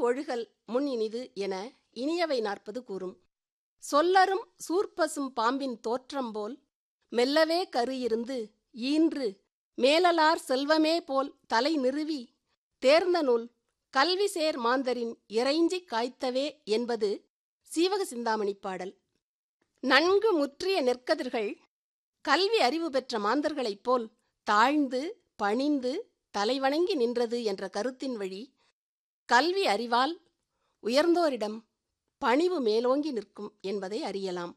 ஒழுகல் முன் இனிது என இனியவை நாற்பது கூறும் சொல்லரும் சூர்ப்பசும் பாம்பின் தோற்றம் போல் மெல்லவே கரு இருந்து ஈன்று மேலலார் செல்வமே போல் தலை நிறுவி தேர்ந்த நூல் கல்வி சேர் மாந்தரின் இறைஞ்சிக் காய்த்தவே என்பது சீவக சிந்தாமணி பாடல் நன்கு முற்றிய நெற்கதிர்கள் கல்வி அறிவு பெற்ற மாந்தர்களைப் போல் தாழ்ந்து பணிந்து தலைவணங்கி நின்றது என்ற கருத்தின் வழி கல்வி அறிவால் உயர்ந்தோரிடம் பணிவு மேலோங்கி நிற்கும் என்பதை அறியலாம்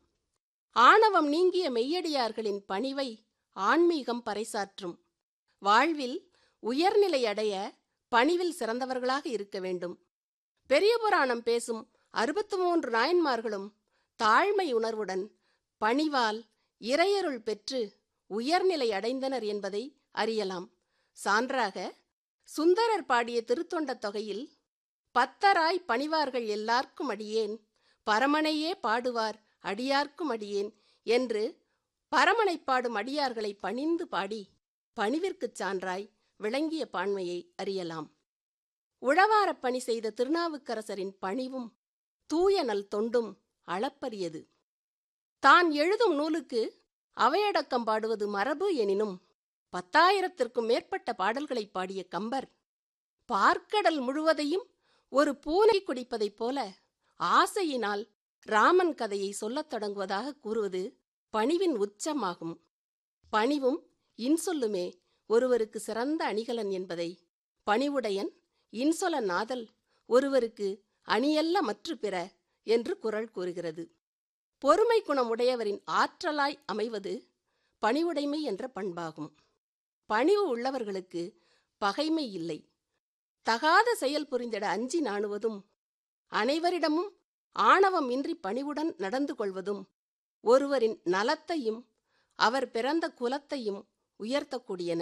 ஆணவம் நீங்கிய மெய்யடியார்களின் பணிவை ஆன்மீகம் பறைசாற்றும் வாழ்வில் உயர்நிலை அடைய பணிவில் சிறந்தவர்களாக இருக்க வேண்டும் பெரிய புராணம் பேசும் அறுபத்து மூன்று நாயன்மார்களும் தாழ்மை உணர்வுடன் பணிவால் இறையருள் பெற்று உயர்நிலை அடைந்தனர் என்பதை அறியலாம் சான்றாக சுந்தரர் பாடிய திருத்தொண்ட தொகையில் பத்தராய் பணிவார்கள் எல்லார்க்கும் அடியேன் பரமனையே பாடுவார் அடியார்க்கும் அடியேன் என்று பரமனை பாடும் அடியார்களை பணிந்து பாடி பணிவிற்குச் சான்றாய் விளங்கிய பான்மையை அறியலாம் உழவாரப் பணி செய்த திருநாவுக்கரசரின் பணிவும் தூய நல் தொண்டும் அளப்பரியது தான் எழுதும் நூலுக்கு அவையடக்கம் பாடுவது மரபு எனினும் பத்தாயிரத்திற்கும் மேற்பட்ட பாடல்களை பாடிய கம்பர் பார்க்கடல் முழுவதையும் ஒரு பூனை குடிப்பதைப் போல ஆசையினால் ராமன் கதையை சொல்லத் தொடங்குவதாக கூறுவது பணிவின் உச்சமாகும் பணிவும் இன்சொல்லுமே ஒருவருக்கு சிறந்த அணிகலன் என்பதை பணிவுடையன் இன்சொல நாதல் ஒருவருக்கு அணியல்ல மற்று பிற என்று குரல் கூறுகிறது பொறுமை குணம் உடையவரின் ஆற்றலாய் அமைவது பணிவுடைமை என்ற பண்பாகும் பணிவு உள்ளவர்களுக்கு பகைமை இல்லை தகாத செயல் புரிந்திட அஞ்சி நாணுவதும் அனைவரிடமும் ஆணவம் இன்றி பணிவுடன் நடந்து கொள்வதும் ஒருவரின் நலத்தையும் அவர் பிறந்த குலத்தையும் உயர்த்தக்கூடியன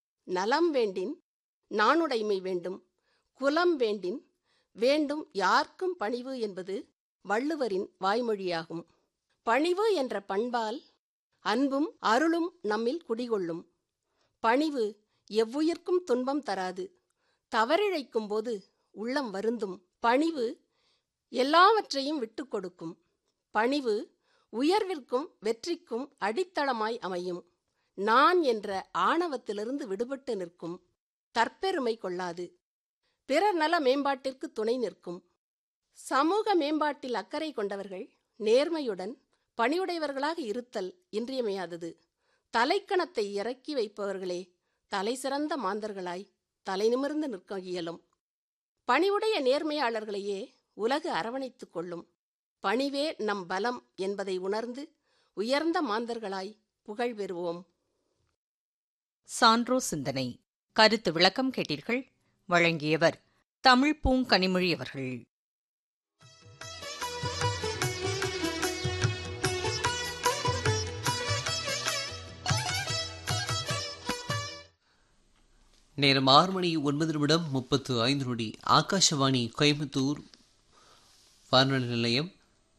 நலம் வேண்டின் நாணுடைமை வேண்டும் குலம் வேண்டின் வேண்டும் யார்க்கும் பணிவு என்பது வள்ளுவரின் வாய்மொழியாகும் பணிவு என்ற பண்பால் அன்பும் அருளும் நம்மில் குடிகொள்ளும் பணிவு எவ்வுயிர்க்கும் துன்பம் தராது தவறிழைக்கும் போது உள்ளம் வருந்தும் பணிவு எல்லாவற்றையும் விட்டுக் கொடுக்கும் பணிவு உயர்விற்கும் வெற்றிக்கும் அடித்தளமாய் அமையும் நான் என்ற ஆணவத்திலிருந்து விடுபட்டு நிற்கும் தற்பெருமை கொள்ளாது பிறர் நல மேம்பாட்டிற்கு துணை நிற்கும் சமூக மேம்பாட்டில் அக்கறை கொண்டவர்கள் நேர்மையுடன் பணிவுடையவர்களாக இருத்தல் இன்றியமையாதது தலைக்கணத்தை இறக்கி வைப்பவர்களே தலை சிறந்த மாந்தர்களாய் தலை நிமிர்ந்து நிற்க இயலும் பணிவுடைய நேர்மையாளர்களையே உலகு அரவணைத்துக் கொள்ளும் பணிவே நம் பலம் என்பதை உணர்ந்து உயர்ந்த மாந்தர்களாய் புகழ் பெறுவோம் சான்றோ சிந்தனை கருத்து விளக்கம் கேட்டீர்கள் வழங்கியவர் தமிழ் பூங்கனிமொழி அவர்கள் நேரம் ஆறு மணி ஒன்பது நிமிடம் முப்பத்து ஐந்து நொடி ஆகாஷவாணி கோயம்புத்தூர் வானொலி நிலையம்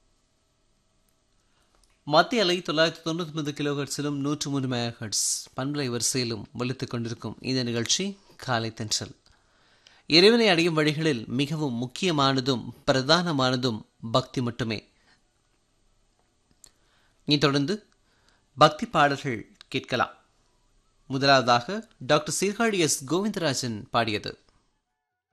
மத்திய அலை தொள்ளாயிரத்தி தொண்ணூற்றி ஒன்பது கிலோ ஹெர்ட்ஸிலும் நூற்று மூணு மெகாஹெர்ட்ஸ் பண்பலை வரிசையிலும் ஒலித்துக் கொண்டிருக்கும் இந்த நிகழ்ச்சி காலை தென்றல் இறைவனை அடையும் வழிகளில் மிகவும் முக்கியமானதும் பிரதானமானதும் பக்தி மட்டுமே இனி தொடர்ந்து பக்தி பாடல்கள் கேட்கலாம் முதலாவதாக டாக்டர் சீர்காழி எஸ் கோவிந்தராஜன் பாடியது